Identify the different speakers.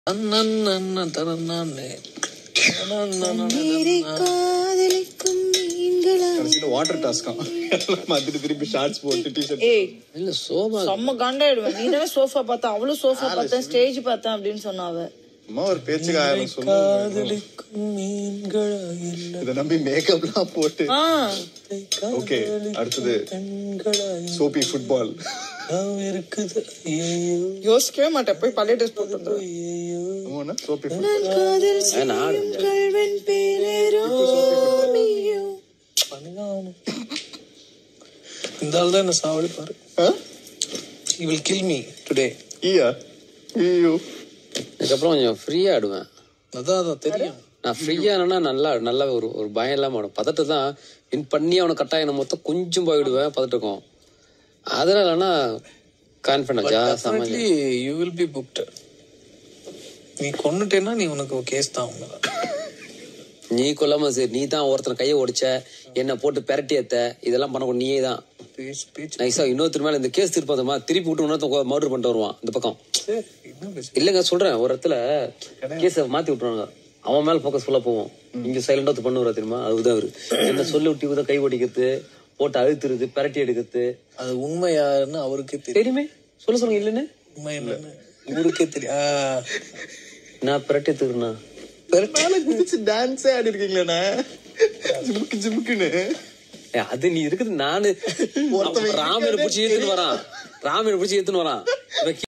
Speaker 1: நீரை காதலிக்கும் மீன்களா
Speaker 2: கடைசியில வாட்டர் டாஸ்காம் மாத்திட்டு திருப்பி ஷார்ட்ஸ் போட்டு டிஷர்ட்
Speaker 1: ஏய்
Speaker 3: இல்ல சோபா
Speaker 1: செம்ம காண்டாயிடுவேன் நீ தானே சோஃபா பார்த்தா அவளும் சோஃபா பார்த்தேன் ஸ்டேஜ் பார்த்தேன் அப்படின்னு சொன்னா அவ
Speaker 2: அம்மா ஒரு பேச்சுக்கு ஆயிரம் சொல்லுங்க இதை நம்பி மேக்கப்லாம் போட்டு
Speaker 1: ஆ
Speaker 2: ஓகே அடுத்தது சோபி ஃபுட்பால்
Speaker 1: யோசிக்கவே மாட்டேன் போய் பழைய ட்ரெஸ் போட்டு வந்துடுவேன்
Speaker 2: சோபி
Speaker 1: நான் காதல்
Speaker 3: நான்
Speaker 1: செய்யும் கள்வன் பேரே ரோமியோ.
Speaker 4: இந்த ஆள் தான் என்ன சாவடிப்பாரு he will kill me today
Speaker 2: ஈயா ஐயோ
Speaker 3: அதுக்கப்புறம் கொஞ்சம் ஃப்ரீயா ஆடுவேன்
Speaker 4: அதான் அதான் தெரியும்
Speaker 3: நான் ஃப்ரீயா ஆனா நல்லா நல்லா ஒரு ஒரு பயம் இல்லாம ஆடும் பதட்டை தான் வின் பண்ணி அவனை கட்டாயம் மொத்தம் கொஞ்சம் போயிடுவேன் பதட்டக்கும் அதனால ஆனா கான்பிடன்ஸ் சமாஜ்
Speaker 4: definitely you will be booked நீ கொன்னுட்டேன்னா நீ உனக்கு கேஸ் தான் அவங்க
Speaker 3: நீ கொல்லாம சரி நீ தான் ஒருத்தன் கையை ஒடிச்ச என்ன போட்டு பெரட்டி ஏத்த இதெல்லாம் பண்ண நீயே தான்
Speaker 4: பேச்சு பேச்சு
Speaker 3: நைஸா இன்னொருத்தர் மேல இந்த கேஸ் திருப்பதமா திருப்பி விட்டு இன்னொருத்தன் மர்டர் பண்ணிட்டு வருவான் இந்த பக்கம்
Speaker 4: சரி, என்ன பேச்சு
Speaker 3: இல்லங்க சொல்றேன் ஒரு இடத்துல கேஸ மாத்தி விட்டுருவாங்க அவன் மேல ஃபோக்கஸ் ஃபுல்லா போவோம் இங்க சைலண்டா ஒருத்தர் பண்ணுவாரு தெரியுமா அதுதான் அவரு என்ன சொல்லி விட்டு இவதான் கை ஒடிக்கிறது போட்டு அழுத்துறது பெரட்டி எடுக்கிறது
Speaker 4: அது உண்மை யாருன்னு அவருக்கே தெரியும்
Speaker 3: தெரியுமே சொல்ல சொல்லுங்க இல்லன்னு
Speaker 4: உண்மை என்னன்னு இவருக்கே தெரியும் ஆ,
Speaker 3: நான் பெரட்டி எடுத்துக்கிறேன்னா
Speaker 2: மேல குதிச்சு டான்ஸே ஆடி இருக்கீங்களே ஜிமுக்கு ஜிமுக்குன்னு
Speaker 3: ஏய், அது நீ இருக்குது நானு
Speaker 2: ஒருத்தன்
Speaker 3: ராமனை பிடிச்சி ஏத்துன்னு வரான் ராமனை பிடிச்சி ஏத்துன்னு வரான் இவன்